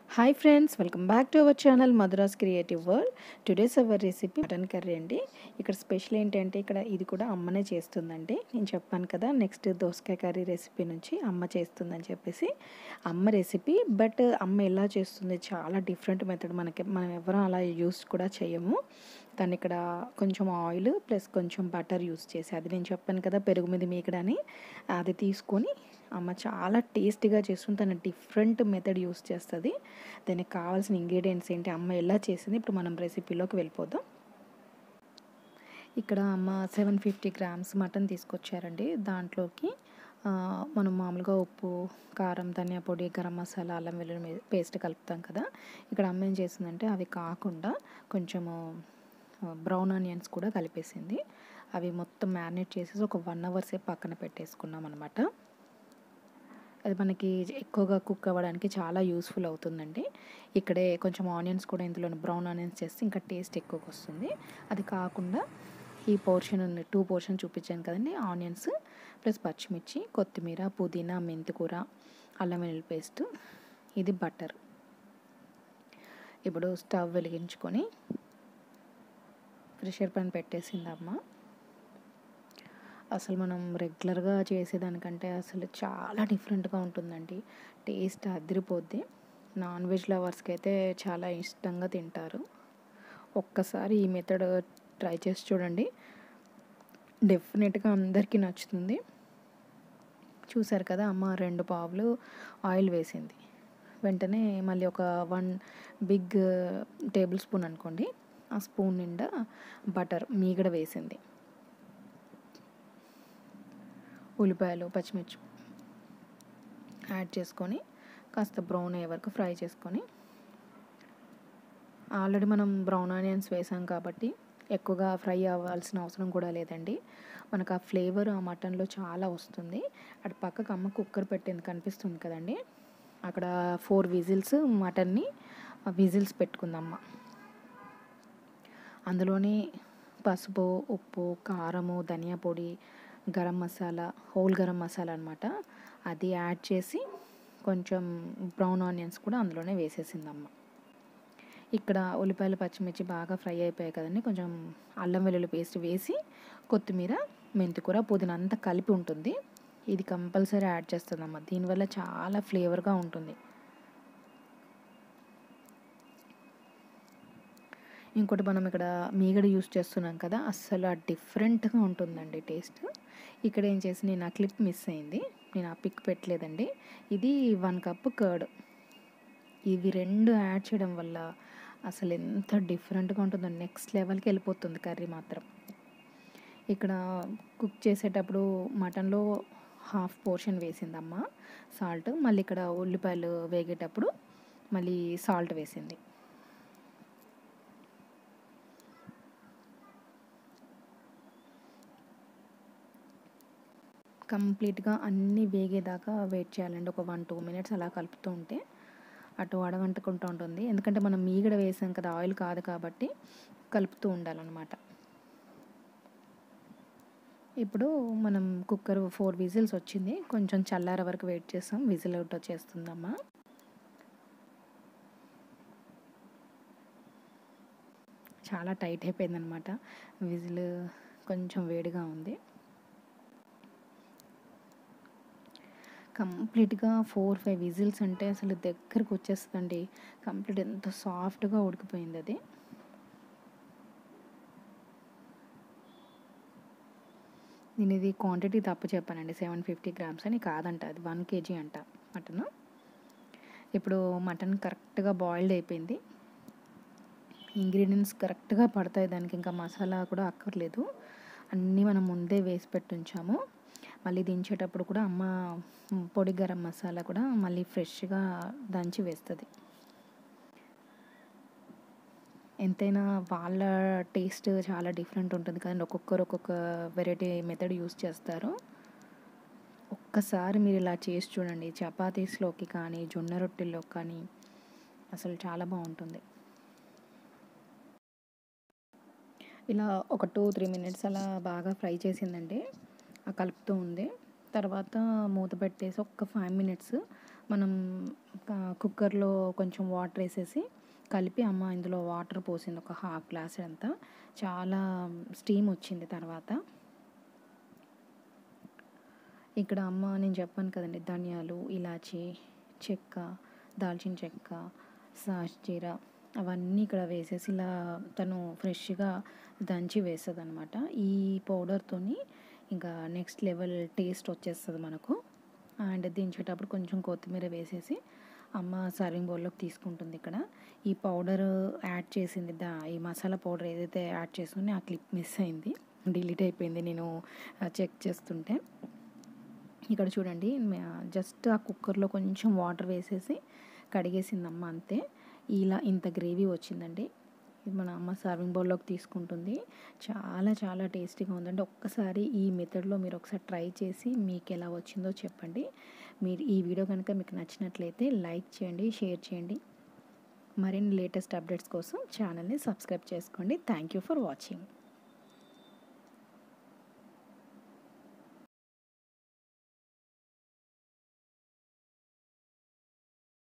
hi friends welcome back to our channel Madhura's creative world today's our recipe mutton curry అండి ఇక్కడ special ఏంటంటే ఇక్కడ ఇది కూడా అమ్మనే చేస్తుందండి నేను చెప్పాను కదా నెక్స్ట్ దోసకాయ కర్రీ రెసిపీ నుంచి అమ్మ చేస్తుందని చెప్పేసి అమ్మ రెసిపీ బట్ అమ్మ ఎలా చేస్తుంది చాలా డిఫరెంట్ మెథడ్ మనకి మనం ఎవరం అలా యూస్ కూడా చేయము తను ఇక్కడ కొంచెం ఆయిల్ ప్లస్ కొంచెం బటర్ యూస్ చేసి అది నేను చెప్పాను కదా పెరుగు మీద మీకడని అది తీసుకొని అమ్మ చాలా టేస్టీగా చేస్తుంది తను డిఫరెంట్ మెథడ్ యూస్ చేస్తుంది దానికి కావాల్సిన ఇంగ్రీడియంట్స్ ఏంటి అమ్మ ఎలా చేసింది ఇప్పుడు మనం రెసిపీలోకి వెళ్ళిపోదాం ఇక్కడ అమ్మ సెవెన్ ఫిఫ్టీ గ్రామ్స్ మటన్ తీసుకొచ్చారండి దాంట్లోకి ఆ, మనం మామూలుగా ఉప్పు కారం ధనియా పొడి గరం మసాలా అల్లం వెల్లుల్లి పేస్ట్ కలుపుతాం కదా ఇక్కడ అమ్మ ఏం చేసిందంటే అవి కాకుండా కొంచెము బ్రౌన్ ఆనియన్స్ కూడా కలిపేసింది అవి మొత్తం మ్యారినేట్ చేసేసి ఒక వన్ అవర్ సేపు పక్కన పెట్టేసుకున్నాం అనమాట అది మనకి ఎక్కువగా కుక్ అవ్వడానికి చాలా యూస్ఫుల్ అవుతుందండి ఇక్కడే కొంచెం ఆనియన్స్ కూడా ఇందులో బ్రౌన్ ఆనియన్స్ చేస్తే ఇంకా టేస్ట్ ఎక్కువగా వస్తుంది అది కాకుండా ఈ పోర్షన్ ఉంది టూ పోర్షన్ చూపించాను కదండి ఆనియన్స్ ప్లస్ పచ్చిమిర్చి కొత్తిమీర పుదీనా మెంతికూర అల్లం వెల్లుల్లి పేస్ట్ ఇది బటర్ ఇప్పుడు స్టవ్ వెలిగించుకొని ప్రెషర్ పైన పెట్టేసింది అమ్మ అసలు మనం రెగ్యులర్గా చేసేదానికంటే అసలు చాలా డిఫరెంట్గా ఉంటుందండి టేస్ట్ అదిరిపోద్ది నాన్ వెజ్ లవర్స్కి అయితే చాలా ఇష్టంగా తింటారు ఒక్కసారి ఈ మెథడ్ ట్రై చేసి చూడండి డెఫినెట్గా అందరికీ నచ్చుతుంది చూసారు కదా అమ్మ రెండు పావులు ఆయిల్ వేసింది వెంటనే మళ్ళీ ఒక వన్ బిగ్ టేబుల్ స్పూన్ అనుకోండి ఆ స్పూన్ నిండా బటర్ మీగడ వేసింది ఉల్లిపాయలు పచ్చిమిర్చి యాడ్ చేసుకొని కాస్త బ్రౌన్ అయ్యే వరకు ఫ్రై చేసుకొని ఆల్రెడీ మనం బ్రౌన్ ఆనియన్స్ వేసాం కాబట్టి ఎక్కువగా ఫ్రై అవ్వాల్సిన అవసరం కూడా లేదండి మనకు ఆ ఫ్లేవర్ ఆ మటన్లో చాలా వస్తుంది అటు పక్కకు అమ్మ కుక్కర్ పెట్టింది కనిపిస్తుంది కదండి అక్కడ ఫోర్ విజిల్స్ మటన్ని విజిల్స్ పెట్టుకుందమ్మ అందులోని పసుపు ఉప్పు కారము ధనియా పొడి గరం మసాలా హోల్ గరం మసాలా అనమాట అది యాడ్ చేసి కొంచెం బ్రౌన్ ఆనియన్స్ కూడా అందులోనే వేసేసిందమ్మ ఇక్కడ ఉల్లిపాయలు పచ్చిమిర్చి బాగా ఫ్రై అయిపోయాయి కదండి కొంచెం అల్లం వెల్లుల్లి పేస్ట్ వేసి కొత్తిమీర మెంతికూర పుదీనా అంతా కలిపి ఉంటుంది ఇది కంపల్సరీ యాడ్ చేస్తుందమ్మ దీనివల్ల చాలా ఫ్లేవర్గా ఉంటుంది ఇంకోటి మనం ఇక్కడ మీగడ యూస్ చేస్తున్నాం కదా అస్సలు ఆ డిఫరెంట్గా ఉంటుందండి టేస్ట్ ఇక్కడ ఏం చేసి నేను ఆ క్లిప్ మిస్ అయింది నేను ఆ పిక్ పెట్టలేదండి ఇది వన్ కప్ కర్డ్ ఇవి రెండు యాడ్ చేయడం వల్ల అసలు ఎంత డిఫరెంట్గా ఉంటుందో నెక్స్ట్ లెవెల్కి వెళ్ళిపోతుంది కర్రీ మాత్రం ఇక్కడ కుక్ చేసేటప్పుడు మటన్లో హాఫ్ పోర్షన్ వేసిందమ్మ సాల్ట్ మళ్ళీ ఇక్కడ ఉల్లిపాయలు వేగేటప్పుడు మళ్ళీ సాల్ట్ వేసింది కంప్లీట్గా అన్నీ వేగేదాకా వెయిట్ చేయాలండి ఒక వన్ టూ మినిట్స్ అలా కలుపుతూ ఉంటే అటు అడగంటుకుంటూ ఉంటుంది ఎందుకంటే మనం మీగడ వేసాం కదా ఆయిల్ కాదు కాబట్టి కలుపుతూ ఉండాలన్నమాట ఇప్పుడు మనం కుక్కర్ ఫోర్ విజిల్స్ వచ్చింది కొంచెం చల్లార వరకు వెయిట్ చేస్తాం విజిల్ అవుట్ వచ్చేస్తుందమ్మా చాలా టైట్ అయిపోయిందనమాట విజిల్ కొంచెం వేడిగా ఉంది కంప్లీట్గా ఫోర్ ఫైవ్ విజిల్స్ అంటే అసలు దగ్గరకు వచ్చేస్తుందండి కంప్లీట్ ఎంత సాఫ్ట్గా ఉడికిపోయింది అది నేను ఇది క్వాంటిటీ తప్పు చెప్పానండి సెవెన్ ఫిఫ్టీ గ్రామ్స్ అని కాదంట అది వన్ కేజీ అంట మటన్ ఇప్పుడు మటన్ కరెక్ట్గా బాయిల్డ్ అయిపోయింది ఇంగ్రీడియంట్స్ కరెక్ట్గా పడతాయి దానికి ఇంకా మసాలా కూడా అక్కర్లేదు అన్నీ మనం ముందే వేసి పెట్టుంచాము మళ్ళీ దించేటప్పుడు కూడా అమ్మ పొడి గరం మసాలా కూడా మళ్ళీ ఫ్రెష్గా దంచి వేస్తుంది ఎంతైనా వాళ్ళ టేస్ట్ చాలా డిఫరెంట్ ఉంటుంది కదండి ఒక్కొక్కరు ఒక్కొక్క వెరైటీ మెథడ్ యూస్ చేస్తారు ఒక్కసారి మీరు ఇలా చేసి చూడండి చపాతీస్లోకి కానీ జొన్న రొట్టెల్లోకి కానీ అసలు చాలా బాగుంటుంది ఇలా ఒక టూ త్రీ మినిట్స్ అలా బాగా ఫ్రై చేసిందండి ఆ కలుపుతూ ఉంది తర్వాత మూత పెట్టేసి ఒక్క ఫైవ్ మినిట్స్ మనం క- కుక్కర్లో కొంచెం వాటర్ వేసేసి కలిపి అమ్మ ఇందులో వాటర్ పోసింది ఒక హాఫ్ గ్లాస్ అంతా చాలా స్టీమ్ వచ్చింది తర్వాత ఇక్కడ అమ్మ నేను చెప్పాను కదండి ధనియాలు ఇలాచి చెక్క దాల్చిన చెక్క సాజీర అవన్నీ ఇక్కడ వేసేసి ఇలా తను ఫ్రెష్గా దంచి వేస్తుంది అనమాట ఈ పౌడర్తోని ఇంకా నెక్స్ట్ లెవెల్ టేస్ట్ వచ్చేస్తుంది మనకు అండ్ దించేటప్పుడు కొంచెం కొత్తిమీర వేసేసి అమ్మ సర్వింగ్ బౌల్లోకి తీసుకుంటుంది ఇక్కడ ఈ పౌడర్ యాడ్ చేసింది దా ఈ మసాలా పౌడర్ ఏదైతే యాడ్ చేసుకుని ఆ క్లిప్ మిస్ అయింది డిలీట్ అయిపోయింది నేను చెక్ చేస్తుంటే ఇక్కడ చూడండి జస్ట్ ఆ కుక్కర్లో కొంచెం వాటర్ వేసేసి కడిగేసింది అమ్మ అంతే ఇలా ఇంత గ్రేవీ వచ్చిందండి ఇది మన అమ్మ సర్వింగ్ బౌల్లోకి తీసుకుంటుంది చాలా చాలా టేస్టీగా ఉందండి ఒక్కసారి ఈ మెథడ్లో మీరు ఒకసారి ట్రై చేసి మీకు ఎలా వచ్చిందో చెప్పండి మీరు ఈ వీడియో కనుక మీకు నచ్చినట్లయితే లైక్ చేయండి షేర్ చేయండి మరిన్ని లేటెస్ట్ అప్డేట్స్ కోసం ఛానల్ని సబ్స్క్రైబ్ చేసుకోండి థ్యాంక్ యూ ఫర్ వాచింగ్